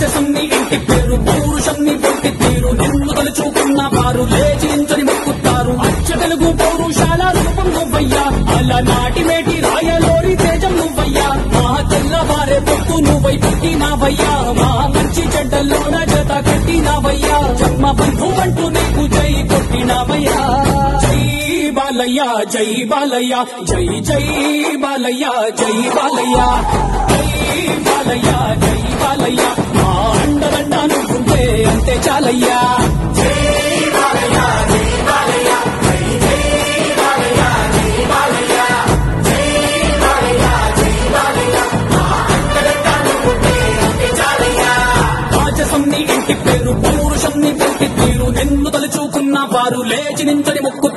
రాజసం నీ ఇంటి పేరు పౌరుషం నీ పొట్టి తీరు నిన్ను తలుచుకున్న వారు లేచి నించని మొక్కుతారు అచ్చ తెలుగు పౌరుషాల రూపం నువ్వయ్యా అలనాటి మేటి రాయలోరి తేజం నువ్వయ్యా మా తెల్లవారే పొత్తు నువ్వై పుట్టినావయ్యా మా మంచి చెడ్డల్లోన జత కట్టినావయ్యా జన్మ బంధు అంటూ నీకు జై కొట్టినావయ్యా జై బాలయ్య జై బాలయ్య జై జై బాలయ్య జై బాలయ్య జై బాలయ్య జై బాలయ్య మా అండదండ నువ్వుంటే అంతే చాలయ్యా రాజసం నీ ఇంటి పేరు పౌరుషం నీ పొట్టి తీరు నిన్ను తలుచుకున్న వారు లేచి నించని మొక్కు